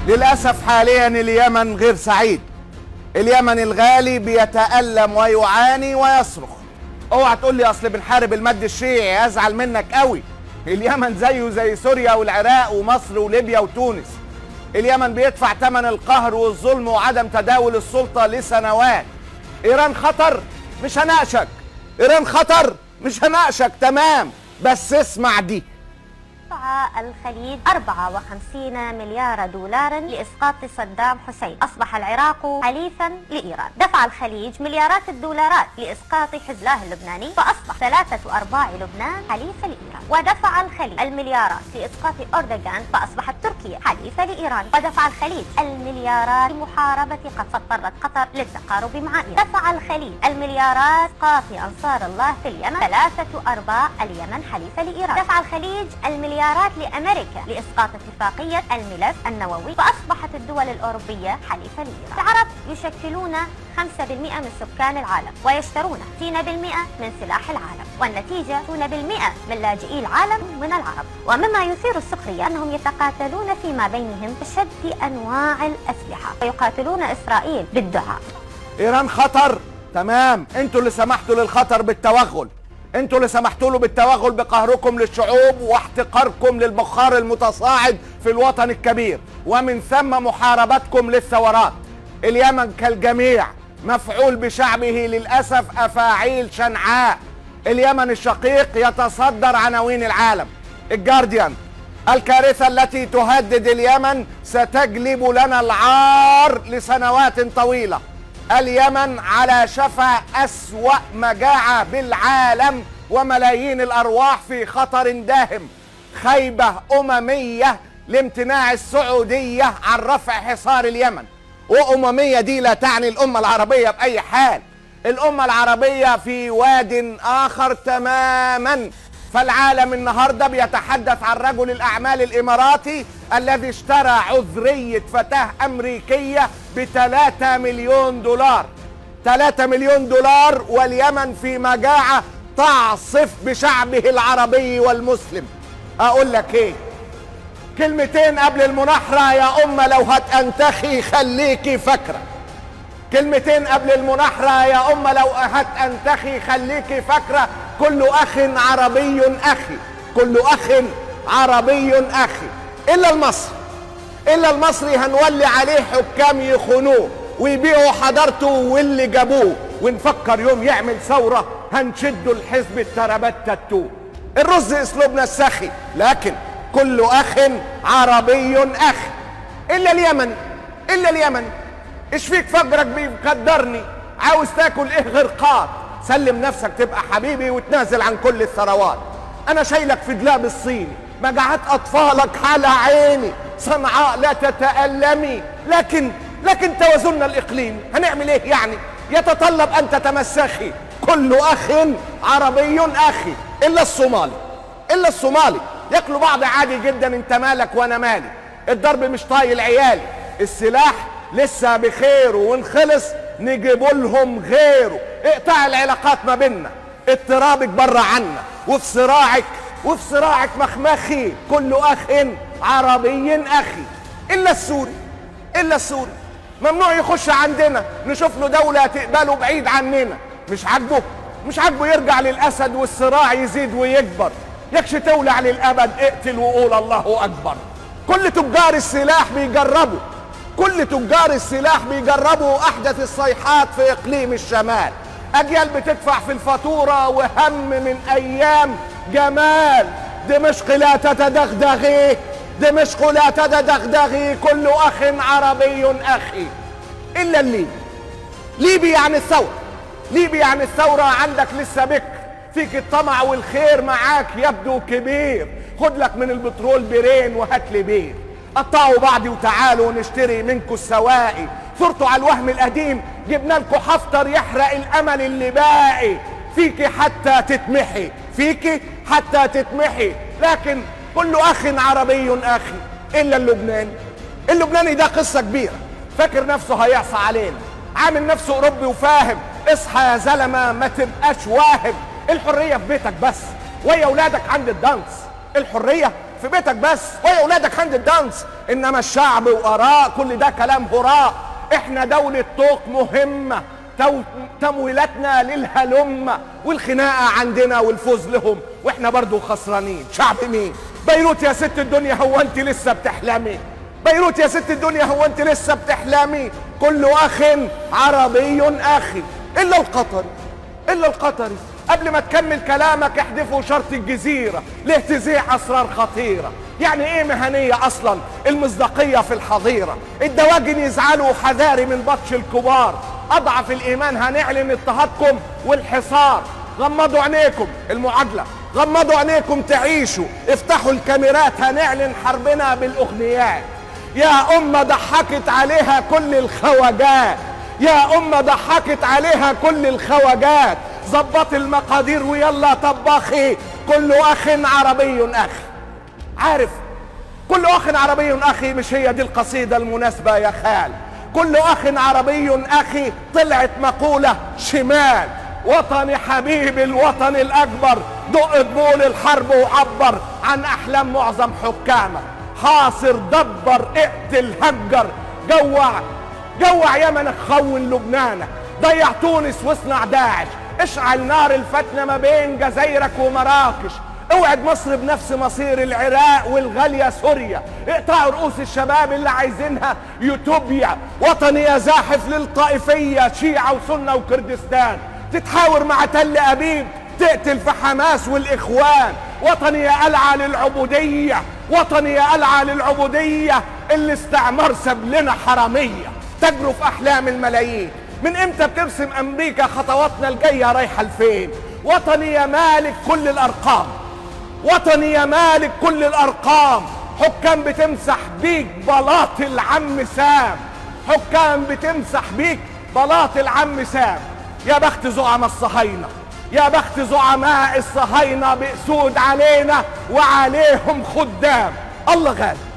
للأسف حاليا اليمن غير سعيد اليمن الغالي بيتألم ويعاني ويصرخ اوعى تقول لي اصل بنحارب المد الشيعي ازعل منك قوي اليمن زيه زي سوريا والعراق ومصر وليبيا وتونس اليمن بيدفع ثمن القهر والظلم وعدم تداول السلطة لسنوات ايران خطر مش هناقشك ايران خطر مش هناقشك تمام بس اسمع دي دفع الخليج 54 مليار دولارا لإسقاط صدام حسين أصبح العراق حليفا لإيران دفع الخليج مليارات الدولارات لإسقاط حزب الله اللبناني فأصبح ثلاثة أرباع لبنان حليفة لإيران ودفع الخليج المليارات لإسقاط أردوغان فأصبحت تركيا حليفة لإيران ودفع الخليج المليارات لمحاربة قطر فاضطرت قطر للتقارب مع إيران دفع الخليج المليارات إسقاط أنصار الله في اليمن ثلاثة أرباع اليمن حليفة لإيران دفع الخليج المليارات مليارات لأمريكا لإسقاط اتفاقية الملف النووي فأصبحت الدول الأوروبية حليفة لإيران العرب يشكلون 5% من سكان العالم ويشترون 60% من سلاح العالم والنتيجة 60% من لاجئي العالم من العرب ومما يثير السخرية أنهم يتقاتلون فيما بينهم بشد أنواع الأسلحة ويقاتلون إسرائيل بالدعاء ايران خطر تمام انتوا اللي سمحتوا للخطر بالتوغل انتوا اللي سمحتوا له بالتوغل بقهركم للشعوب واحتقاركم للبخار المتصاعد في الوطن الكبير ومن ثم محاربتكم للثورات اليمن كالجميع مفعول بشعبه للاسف افاعيل شنعاء اليمن الشقيق يتصدر عناوين العالم الجارديان الكارثه التي تهدد اليمن ستجلب لنا العار لسنوات طويله اليمن على شفا أسوأ مجاعة بالعالم وملايين الأرواح في خطر داهم خيبة أممية لامتناع السعودية عن رفع حصار اليمن وأممية دي لا تعني الأمة العربية بأي حال الأمة العربية في واد آخر تماما فالعالم النهارده بيتحدث عن رجل الاعمال الاماراتي الذي اشترى عذريه فتاه امريكيه ب 3 مليون دولار 3 مليون دولار واليمن في مجاعه تعصف بشعبه العربي والمسلم اقول لك ايه كلمتين قبل المناحره يا امه لو هتنتخي خليكي فاكره كلمتين قبل المناحرة يا أمة لو هتنتخي خليكي فاكرة كل أخ عربي أخي كل أخ عربي أخي إلا المصري إلا المصري هنولي عليه حكام يخونوه ويبيعوا حضارته واللي جابوه ونفكر يوم يعمل ثورة هنشدوا الحزب التربات تاتو الرز اسلوبنا السخي لكن كل اخ عربي اخ الا اليمن الا اليمن ايش فيك فجرك بيقدرني عاوز تاكل ايه غرقات سلم نفسك تبقى حبيبي وتنازل عن كل الثروات انا شايلك في دلاب الصيني مجاعات اطفالك على عيني صنعاء لا تتألمي لكن لكن توازننا الاقليمي هنعمل ايه يعني يتطلب ان تتمسخي كل اخ عربي اخي الا الصومالي الا الصومالي ياكلوا بعض عادي جدا انت مالك وانا مالي الضرب مش طايل عيالي السلاح لسه بخير ونخلص نجيب لهم غيره اقطع العلاقات ما بيننا اضطرابك بره عنا وفي صراعك وفي صراعك مخمخي كل اخ عربي اخي الا السوري الا السوري ممنوع يخش عندنا نشوف له دولة تقبله بعيد عننا مش عاجبه مش عاجبه يرجع للأسد والصراع يزيد ويكبر يكش تولع للأبد اقتل وقول الله أكبر كل تجار السلاح بيجربوا كل تجار السلاح بيجربوا أحدث الصيحات في إقليم الشمال أجيال بتدفع في الفاتورة وهم من أيام جمال دمشق لا تتدغدغي دمشق لا تتدغدغي كل أخ عربي أخي إلا الليبي ليبي يعني الثورة ليبي يعني الثورة عندك لسه بكر فيك الطمع والخير معاك يبدو كبير خد لك من البترول بيرين وهات لي بير قطعوا بعضي وتعالوا نشتري منكم السواقي ثرتوا على الوهم القديم جبنا لكم حفتر يحرق الامل اللي باقي فيكي حتى تتمحي فيكي حتى تتمحي لكن كل اخ عربي اخي الا اللبناني اللبناني ده قصه كبيره فاكر نفسه هيعصى علينا عامل نفسه اوروبي وفاهم اصحى يا زلمه ما تبقاش واهم الحريه في بيتك بس ويا اولادك عند الدانس الحريه في بيتك بس ويا اولادك هاند دانس انما الشعب واراء كل ده كلام هراء احنا دولة طوق مهمة تو- تمويلاتنا للهلمة والخناقة عندنا والفوز لهم واحنا برضو خسرانين شعب مين بيروت يا ست الدنيا هو انت لسه بتحلمي بيروت يا ست الدنيا هو انت لسه بتحلمي كل اخ عربي اخي الا القطري الا القطري قبل ما تكمل كلامك احذفوا شرط الجزيرة لاهتزاع اسرار خطيرة يعني ايه مهنية اصلا المصداقية في الحظيرة الدواجن يزعلوا حذاري من بطش الكبار اضعف الايمان هنعلن اضطهادكم والحصار غمضوا عينيكم المعادلة غمضوا عينيكم تعيشوا افتحوا الكاميرات هنعلن حربنا بالاغنيات يا أمة ضحكت عليها كل الخواجات يا أمة ضحكت عليها كل الخواجات ظبط المقادير ويلا طباخي كل أخ عربي أخ عارف كل أخ عربي أخي مش هي دي القصيدة المناسبة يا خال كل أخ عربي أخي طلعت مقولة شمال وطني حبيبي الوطن الأكبر دق دبول الحرب وعبر عن أحلام معظم حكامك حاصر دبر اقتل هجر جوع جوع يمنك خون لبنانك ضيع تونس واصنع داعش اشعل نار الفتنة ما بين جزايرك ومراكش اوعد مصر بنفس مصير العراق والغالية سوريا اقطعوا رؤوس الشباب اللي عايزينها يوتوبيا وطني يا زاحف للطائفية شيعة وسنة وكردستان تتحاور مع تل أبيب تقتل في حماس والإخوان وطني يا قلعة للعبودية وطني يا قلعة للعبودية اللي استعمار ساب لنا حرامية تجروا في أحلام الملايين من امتى بترسم أمريكا خطواتنا الجاية رايحة لفين وطني يا مالك كل الأرقام وطني يا مالك كل الأرقام حكام بتمسح بيك بلاط العم سام حكام بتمسح بيك بلاط العم سام يا بخت زعماء الصهاينه يا بخت زعماء الصهاينه بأسود علينا وعليهم خدام الله غالب